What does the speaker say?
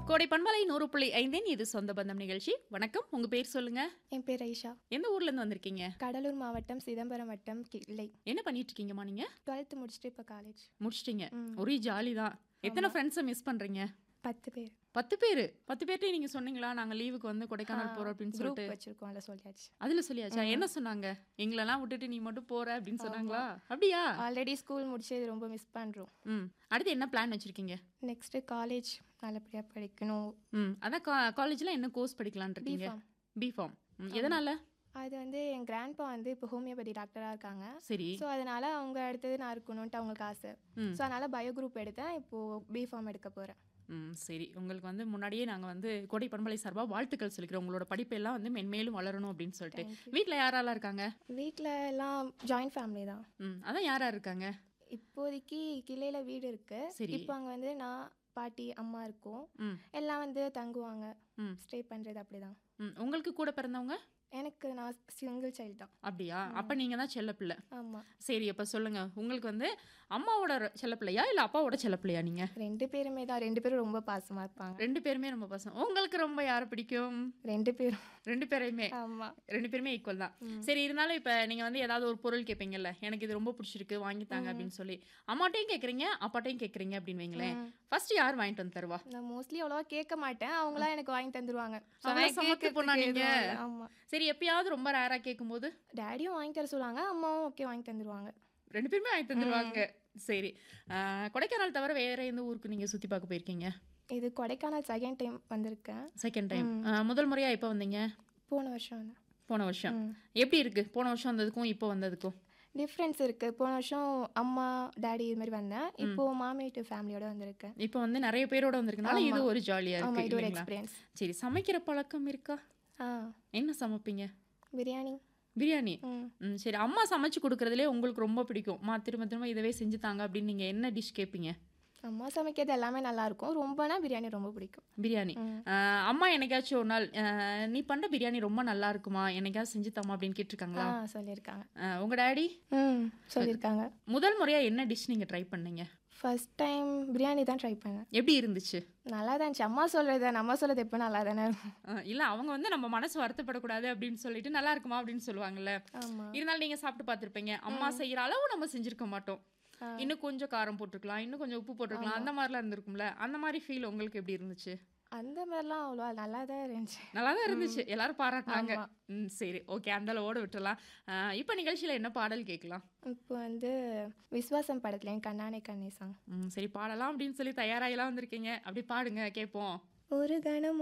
கோடை பண்பலை நூறு புள்ளி ஐந்தின் இது சொந்த பந்தம் நிகழ்ச்சி வணக்கம் உங்க பேர் சொல்லுங்க என் பேர் ஐஷா எந்த ஊர்ல இருந்து வந்திருக்கீங்க கடலூர் மாவட்டம் சிதம்பரம் வட்டம் கிளை என்ன பண்ணிட்டு இருக்கீங்கம்மா நீங்க டுவெல்த்து முடிச்சுட்டு இப்போ காலேஜ் முடிச்சிட்டீங்க ஒரே ஜாலி தான் எத்தனை ஃப்ரெண்ட்ஸை மிஸ் பண்றீங்க பத்து பேர் பத்து பேரு பத்து பேர்ட்டே நீங்க சொன்னீங்களா நாங்க லீவுக்கு வந்து கொடைக்கானல் போறோம் அப்படின்னு குரூப் சொல்லிட்டு வச்சிருக்கோம் அதில் சொல்லியாச்சு அதுல சொல்லியாச்சா என்ன சொன்னாங்க எங்களெல்லாம் விட்டுட்டு நீ மட்டும் போற அப்படின்னு சொன்னாங்களா அப்படியா ஆல்ரெடி ஸ்கூல் முடிச்சு இது ரொம்ப மிஸ் பண்ணுறோம் ம் அடுத்து என்ன பிளான் வச்சிருக்கீங்க நெக்ஸ்ட்டு காலேஜ் நல்லபடியாக படிக்கணும் ம் அதான் காலேஜ்ல என்ன கோர்ஸ் படிக்கலாம்னு இருக்கீங்க B.Pharm. பிஃபார்ம் எதனால அது வந்து என் கிராண்ட்பா வந்து இப்போ ஹோமியோபதி டாக்டராக இருக்காங்க சரி ஸோ அதனால அவங்க அடுத்தது நான் இருக்கணும்ன்ட்டு அவங்களுக்கு ஆசை ம். ஸோ அதனால பயோ குரூப் எடுத்தேன் இப்போது பிஃபார்ம் எடுக்க போகிறேன் ம் சரி உங்களுக்கு வந்து முன்னாடியே நாங்கள் வந்து கோடை பண்பலை சார்பாக வாழ்த்துக்கள் சொல்லிக்கிறோம் உங்களோட படிப்பெல்லாம் வந்து மென்மேலும் வளரணும் அப்படின்னு சொல்லிட்டு வீட்டில் யாரெல்லாம் இருக்காங்க வீட்டில் எல்லாம் ஜாயிண்ட் ஃபேமிலி தான் ம் அதான் யார் யார் இருக்காங்க இப்போதைக்கு கிளையில வீடு இருக்கு சரி. இப்போ அங்கே வந்து நான் பாட்டி அம்மா இருக்கோம் ம் எல்லாம் வந்து தங்குவாங்க ம். ஸ்டே பண்ணுறது அப்படிதான் ம் உங்களுக்கு கூட பிறந்தவங்க எனக்கு நான் சிங்கிள் சைல்டு தான் அப்படியா அப்போ நீங்கள் தான் செல்லப்பிள்ளை ஆமாம் சரி அப்போ சொல்லுங்க உங்களுக்கு வந்து அம்மாவோட ர- செல்லப்பிள்ளையா இல்லை அப்பாவோட செல்லப்பிள்ளையா நீங்கள் ரெண்டு பேருமே தான் ரெண்டு பேரும் ரொம்ப பாசமாக இருப்பாங்க ரெண்டு பேருமே ரொம்ப பசங்க உங்களுக்கு ரொம்ப யாரை பிடிக்கும் ரெண்டு பேரும் ரெண்டு பேரையுமே ஆமாம் ரெண்டு பேருமே ஈக்குவல் தான் சரி இருந்தாலும் இப்போ நீங்கள் வந்து ஏதாவது ஒரு பொருள் கேட்பீங்கல்ல எனக்கு இது ரொம்ப பிடிச்சிருக்கு வாங்கித்தாங்க அப்படின்னு சொல்லி அம்மாட்டையும் கேட்குறீங்க அப்பாட்டையும் கேட்குறீங்க அப்படின்னு வைங்களேன் ஃபர்ஸ்ட் யார் வாங்கிட்டு வந்து தருவா நான் மோஸ்ட்லி அவ்வளோவா கேட்க மாட்டேன் அவங்களாம் எனக்கு வாங்கி தந்துருவாங்க So, அவங்களா நான் சமத்து கேட்கறதுக்கு பொண்ணா நீங்க? எதுவும் இல்ல. ஆமா சரி எப்பயாவது ரொம்ப ரேராக கேட்கும்போது டேடியும் வாங்கி தர சொல்லுவாங்க அம்மாவும் ஓகே வாங்கி தந்துருவாங்க ரெண்டு பேருமே வாங்கி தந்துருவாங்க சரி ஆஹ், கொடைக்கானல் தவிர வேற எந்த ஊருக்கு நீங்கள் சுற்றி பார்க்க போயிருக்கீங்க இது கொடைக்கானல் செகண்ட் டைம் வந்திருக்கேன் செகண்ட் டைம் முதல் முறையாக எப்போ வந்தீங்க போன வருஷம் வந்தேன் போன வருஷம் எப்படி இருக்கு போன வருஷம் வந்ததுக்கும் இப்போ வந்ததுக்கும் டிஃப்ரென்ஸ் இருக்குது போன வருஷம் அம்மா டாடி இது மாதிரி வந்தேன் இப்போ மாமி வீட்டு ஃபேமிலியோட வந்திருக்கேன் இப்போ வந்து நிறைய பேரோட வந்திருக்கனால இது ஒரு ஜாலியாக ஆமாம் இருக்கு இது ஒரு இல்லைங்களா? எக்ஸ்பீரியன்ஸ் சரி சமைக்கிற பழக்கம் இருக்கா ஆ என்ன சமைப்பீங்க பிரியாணி பிரியாணி ம் ம் சரி அம்மா சமைச்சு கொடுக்கறதுலே உங்களுக்கு ரொம்ப பிடிக்கும் மா திரும்ப திரும்ப இதவே செஞ்சு தாங்க அப்படின்னு நீங்கள் என்ன டிஷ் கேட்பீங்க அம்மா சமைக்கிறது எல்லாமே நல்லா இருக்கும் ரொம்பனா பிரியாணி ரொம்ப பிடிக்கும் பிரியாணி ஆஹ், அம்மா என்னைக்காச்சும் ஒரு நாள் ஆஹ், நீ பண்ணுற பிரியாணி ரொம்ப நல்லா இருக்குமா என்னைக்காச்சும் செஞ்சு தாமா அப்படின்னு ஆ கேட்டிருக்காங்களா சொல்லியிருக்காங்க ஆஹ், உங்க டாடி ம் சொல்லியிருக்காங்க முதல் முறையாக என்ன டிஷ் நீங்கள் ட்ரை பண்ணீங்க ஃபர்ஸ்ட் டைம் பிரியாணி தான் ட்ரை பண்ணேன் எப்படி இருந்துச்சு நல்லா தான் இருந்துச்சு அம்மா சொல்கிறது நம்ம சொல்கிறது எப்போ நல்லா தானே இருக்கும் ஆஹ், இல்ல அவங்க வந்து நம்ம மனசு வருத்தப்படக்கூடாது அப்படின்னு சொல்லிட்டு நல்லா இருக்குமா அப்படின்னு சொல்லுவாங்கல்ல ஆமாம் இருந்தாலும் நீங்க சாப்பிட்டு பார்த்துருப்பீங்க அம்மா செய்யற அளவு நம்ம செஞ்சிருக்க மாட்டோம் இன்னும் கொஞ்சம் காரம் போட்டிருக்கலாம் இன்னும் கொஞ்சம் உப்பு போட்டிருக்கலாம் அந்த மாதிரிலாம் இருந்திருக்கும்ல அந்த மாதிரி ஃபீல் உங்களுக்கு எப்படி இருந்துச்சு அந்த மாதிரிலாம் அவ்வளோ நல்லா தான் இருந்துச்சு நல்லா தான் இருந்துச்சு எல்லாரும் பாராட்டினாங்க ம் சரி ஓகே அந்த ஓட விட்டுறலாம் ஆஹ், இப்ப நிகழ்ச்சியில என்ன பாடல் கேட்கலாம் இப்போ வந்து விஸ்வாசம் படத்துல என் கண்ணானே கண்ணே சாங் ம், சரி பாடலாம் அப்படின்னு சொல்லி தயாராகலாம் வந்திருக்கீங்க அப்படி பாடுங்க கேட்போம் ஒரு கணம்